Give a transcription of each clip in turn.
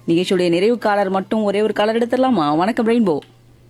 நிகழ்ச்சியுடைய நிறைவு காலர் மட்டும் ஒரே ஒரு காலர் எடுத்துடலாமா வணக்கம் ரெயின்போ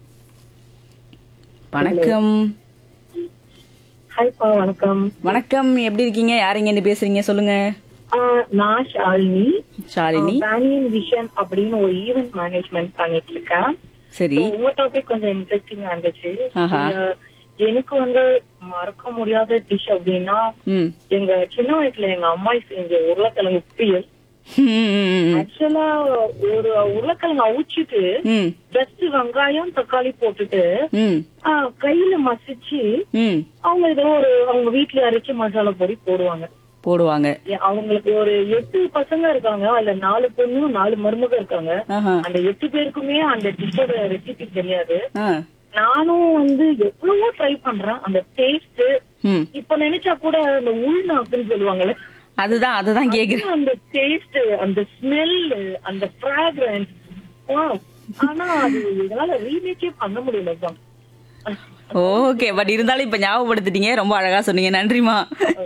வணக்கம் ஹாய்ப்பா வணக்கம் வணக்கம் எப்படி இருக்கீங்க யாருங்க இருந்து பேசுறீங்க சொல்லுங்க ஆஹ் நான் ஷாலினி ஷாலினி பேனியன் விஷன் அப்படின்னு ஒரு ஈவென்ட் மேனேஜ்மெண்ட் பண்ணிட்டு இருக்கேன் சரி So, உங்க டாபிக் கொஞ்சம் இன்ட்ரெஸ்டிங்கா இருந்துச்சு ஆஹா. ஆஹ் எனக்கு வந்து மறக்க முடியாத டிஷ் அப்படின்னா ம் எங்க சின்ன வயசுல எங்க அம்மா செஞ்ச உருளைக்கிழங்கு புயல் ம், ம், ம், ஆக்சுவலா ஒரு உருளைக்கிழங்கு அவிச்சிட்டு ம் ஜஸ்ட் வெங்காயம் தக்காளி போட்டுட்டு ம் ஆஹ் கையில மசிச்சு ம் அவங்க ஏதோ ஒரு அவங்க வீட்டுல அரைச்சு மசாலா பொடி போடுவாங்க போடுவாங்க ஏ- அவங்களுக்கு ஒரு எட்டு பசங்க இருக்காங்க அதுல நாலு பொண்ணும் நாலு மருமக இருக்காங்க ஆஹா அந்த எட்டு பேருக்குமே அந்த டிஷ்ஷோட ரெசிபி தெரியாது ஆ நானும் வந்து எவ்வளவோ ட்ரை பண்றேன் அந்த டேஸ்ட் ம் இப்ப நினைச்சா கூட அந்த உள்நாக்குன்னு சொல்லுவாங்கல்ல அதுதான் அதுதான் கேக்குறேன் அந்த டேஸ்ட் அந்த ஸ்மெல் அந்த ஃபிராக்ரன்ஸ் ஆனா அது இதனால ரீமேக்கே பண்ண முடியல தான் ஓகே பட் இருந்தாலும் இப்ப ஞாபகப்படுத்திட்டீங்க ரொம்ப அழகா சொன்னீங்க நன்றிமா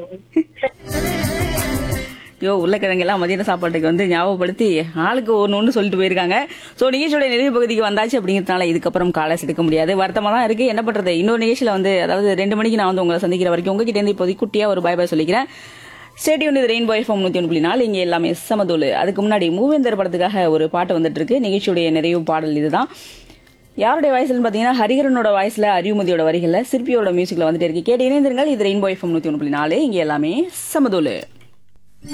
யோ உருளைக்கிழங்கு எல்லாம் மதியான சாப்பாட்டுக்கு வந்து ஞாபகப்படுத்தி ஆளுக்கு ஒன்று ஒன்று சொல்லிட்டு போயிருக்காங்க ஸோ நிகழ்ச்சியோட நிறைவு பகுதிக்கு வந்தாச்சு அப்படிங்கிறதுனால இதுக்கப்புறம் காலஸ் எடுக்க முடியாது வருத்தமாக தான் இருக்கு என்ன பண்றது இன்னொரு நிகழ்ச்சியில் வந்து அதாவது ரெண்டு மணிக்கு நான் வந்து உங்களை சந்திக்கிற வரைக்கும் உங்ககிட்ட இருந்து இப்போதைக்கு குட்டியா ஒரு பாய் பாய் சொல்லிக்கிறேன் ஸ்டேடியம் இது ரெயின் பாய் ஃபார்ம் நூற்றி ஒன்று புள்ளி நாலு இங்கே எல்லாமே சமதூள் அதுக்கு முன்னாடி மூவேந்தர் படத்துக்காக ஒரு பாட்டு வந்துட்டு இருக்கு நிகழ்ச்சியுடைய நிறைவு பாடல் இதுதான் யாருடைய வாய்ஸ்லன்னு பார்த்தீங்கன்னா ஹரிகரனோட வாய்ஸ்ல அறிவுமதியோட வரிகளில் சிற்பியோட மியூசிக்ல வந்துட்டு இருக்கு கேட்டு இணைந்திருங்கள் இது ரெயின் பாய் ஃபார்ம் நூற்றி ஒன்று புள்ளி நாலு இங்கே எல்லாமே சமதூள்